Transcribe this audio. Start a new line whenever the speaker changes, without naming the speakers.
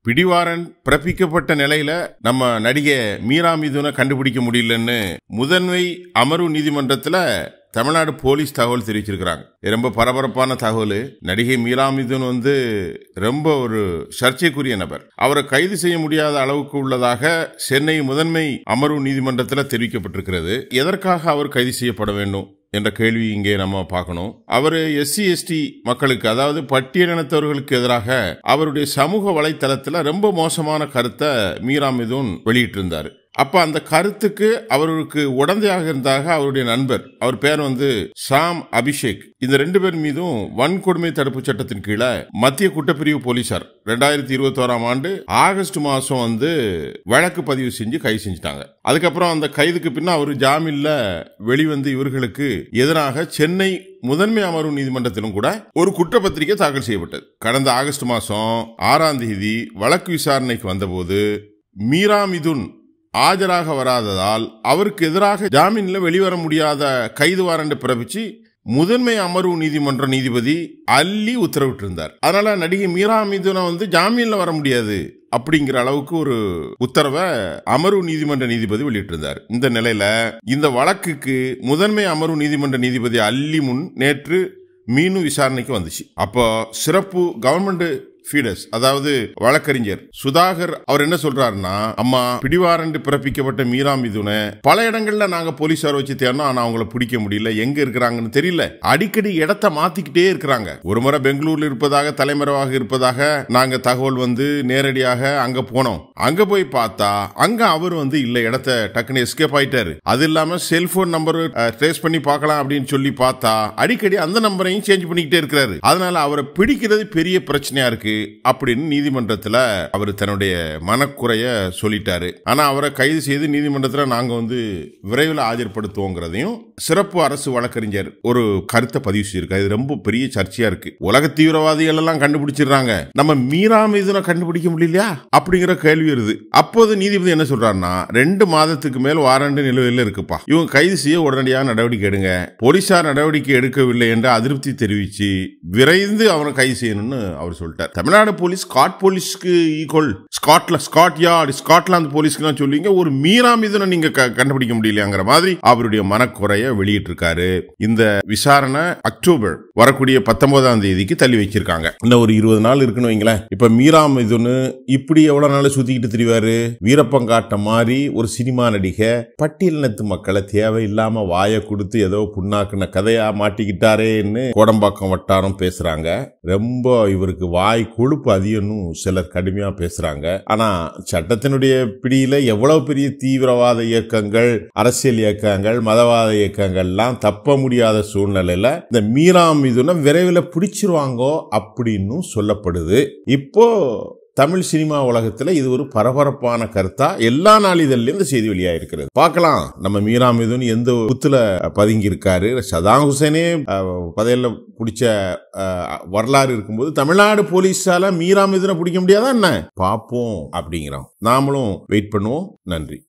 பிடிவாரன் பிறப்பிக்கப்பட்ட நிலையில நம்ம நடிகை மீரா மிதுனை கண்டுபிடிக்க முடியலன்னு முதன்மை அமர்வு நீதிமன்றத்துல தமிழ்நாடு போலீஸ் தகவல் தெரிவிச்சிருக்கிறாங்க இது ரொம்ப பரபரப்பான தகவல் நடிகை மீரா மிதுன் வந்து ரொம்ப ஒரு சர்ச்சைக்குரிய நபர் அவரை கைது செய்ய முடியாத அளவுக்கு உள்ளதாக சென்னை முதன்மை அமர்வு நீதிமன்றத்தில் தெரிவிக்கப்பட்டிருக்கிறது எதற்காக அவர் கைது செய்யப்பட வேண்டும் என்ற கேள்வி இங்கே நம்ம பார்க்கணும் அவர் எஸ்சி எஸ்டி மக்களுக்கு அதாவது பட்டியலினத்தவர்களுக்கு எதிராக அவருடைய சமூக வலைத்தளத்தில் ரொம்ப மோசமான கருத்தை மீரா மிதுன் வெளியிட்டிருந்தார் அப்ப அந்த கருத்துக்கு அவருக்கு உடந்தையாக இருந்தாக அவருடைய நண்பர் அவர் பேர் வந்து சாம் அபிஷேக் இந்த ரெண்டு பேர் மீதும் வன்கொடுமை தடுப்பு சட்டத்தின் கீழே மத்திய குற்றப்பிரிவு போலீசார் ரெண்டாயிரத்தி இருபத்தோராம் ஆண்டு ஆகஸ்ட் மாசம் வந்து வழக்கு பதிவு செஞ்சு கைது செஞ்சுட்டாங்க அதுக்கப்புறம் அந்த கைதுக்கு பின்ன அவர் ஜாமீன்ல வெளிவந்து இவர்களுக்கு எதிராக சென்னை முதன்மை அமர்வு நீதிமன்றத்திலும் கூட ஒரு குற்றப்பத்திரிகை தாக்கல் செய்யப்பட்டது கடந்த ஆகஸ்ட் மாசம் ஆறாம் தேதி வழக்கு விசாரணைக்கு வந்தபோது மீரா மிதுன் ஆஜராக வராததால் அவருக்கு எதிராக ஜாமீன்ல வெளிவர முடியாத கைது வாரண்ட் பிறப்பிச்சு முதன்மை அமர்வு நீதிமன்ற நீதிபதி அள்ளி உத்தரவிட்டிருந்தார் அதனால நடிகை மீரா மிதுனை வந்து ஜாமீன்ல வர முடியாது அப்படிங்கிற அளவுக்கு ஒரு உத்தரவை அமர்வு நீதிமன்ற நீதிபதி வெளியிட்டிருந்தார் இந்த நிலையில இந்த வழக்குக்கு முதன்மை அமர்வு நீதிமன்ற நீதிபதி அள்ளி முன் நேற்று மீண்டும் விசாரணைக்கு வந்துச்சு அப்போ சிறப்பு கவர்மெண்ட் ஃபீடர்ஸ் அதாவது வழக்கறிஞர் சுதாகர் அவர் என்ன சொல்றாருன்னா அம்மா பிடிவாரண்டு பிறப்பிக்கப்பட்ட மீரா மிதுனை பல இடங்கள்ல நாங்க போலீசார் வச்சு தேடணும் ஆனா அவங்கள பிடிக்க முடியல எங்க இருக்கிறாங்கன்னு தெரியல அடிக்கடி இடத்த மாத்திக்கிட்டே இருக்கிறாங்க ஒரு முறை பெங்களூர்ல இருப்பதாக தலைமறைவாக இருப்பதாக நாங்க தகவல் வந்து நேரடியாக அங்க போனோம் அங்க போய் பார்த்தா அங்க அவர் வந்து இல்ல இடத்த டக்குன்னு எஸ்கேப் ஆயிட்டாரு அது இல்லாம செல்போன் நம்பர் ட்ரேஸ் பண்ணி பார்க்கலாம் அப்படின்னு சொல்லி பார்த்தா அடிக்கடி அந்த நம்பரையும் சேஞ்ச் பண்ணிக்கிட்டே இருக்கிறாரு அதனால அவரை பிடிக்கிறது பெரிய பிரச்சனையா இருக்கு அப்படின்னு நீதிமன்றத்துல அவர் தன்னுடைய மனக்குறைய சொல்லிட்டாரு ஆனா அவரை கைது செய்து நீதிமன்றத்துல நாங்க வந்து விரைவில் ஆஜர்படுத்துவோங்கிறதையும் சிறப்பு அரசு வழக்கறிஞர் ஒரு கருத்தை பதிவு செய்யிருக்காரு இது ரொம்ப பெரிய சர்ச்சையா இருக்கு உலக தீவிரவாதிகள் எல்லாம் கண்டுபிடிச்சிடுறாங்க நம்ம மீரா மீதுன கண்டுபிடிக்க முடியலையா அப்படிங்கிற கேள்வி வருது அப்போது நீதிபதி என்ன சொல்றாருன்னா ரெண்டு மாதத்துக்கு மேல் வாரண்டு நிலுவையில் இருக்குப்பா இவங்க கைது செய்ய உடனடியாக நடவடிக்கை எடுங்க போலீசார் நடவடிக்கை எடுக்கவில்லை என்ற அதிருப்தி தெரிவிச்சு விரைந்து அவனை கைது செய்யணும்னு அவர் சொல்லிட்டார் தமிழ்நாடு போலீஸ் ஸ்காட் போலீஸ்க்கு ஈக்குவல் ஸ்காட்ல ஸ்காட் யார்டு ஸ்காட்லாந்து போலீஸ்க்கு சொல்லிங்க ஒரு மீரா மீதுன நீங்க க- கண்டுபிடிக்க முடியலையாங்கிற மாதிரி அவருடைய மனக்குறைய வெளியிட்டிருக்காரு இந்த விசாரணை அக்டோபர் வரக்கூடிய பத்தொன்பதாம் தேதிக்கு தள்ளி வச்சிருக்காங்க இன்னும் ஒரு இருபது நாள் இருக்குன்னு வைங்களேன் இப்ப மீரா மிதுன்னு இப்படி எவ்வளவு நாள் சுத்திக்கிட்டு திரிவாரு வீரப்பங்காட்ட மாதிரி ஒரு சினிமா நடிகை பட்டியலினத்து மக்களை தேவையில்லாம வாயை கொடுத்து ஏதோ புண்ணாக்குன கதையா மாட்டிக்கிட்டாரேன்னு கோடம்பாக்கம் வட்டாரம் பேசுறாங்க ரொம்ப இவருக்கு வாய் கொழுப்பு அதிகம்னு சிலர் கடுமையா பேசுறாங்க ஆனா சட்டத்தினுடைய பிடியில எவ்வளவு பெரிய தீவிரவாத இயக்கங்கள் அரசியல் இயக்கங்கள் மதவாத இயக்கங்கள்லாம் தப்ப முடியாத சூழ்நிலையில இந்த மீரா மிதுனை விரைவில் பிடிச்சிருவாங்கோ அப்படின்னு சொல்லப்படுது இப்போ தமிழ் சினிமா உலகத்துல இது ஒரு பரபரப்பான கருத்தா எல்லா நாளிதழ்லயும் இந்த செய்தி வெளியாயிருக்கிறது பார்க்கலாம் நம்ம மீரா மிதுன் எந்த புத்துல பதுங்கி இருக்காரு சதாம் ஹுசேனே அஹ், பதையல்ல பிடிச்ச அஹ், வரலாறு இருக்கும்போது தமிழ்நாடு போலீஸால மீரா மிதுனை பிடிக்க முடியாதா என்ன பார்ப்போம் அப்படிங்கிறோம் நாமளும் வெயிட் பண்ணுவோம் நன்றி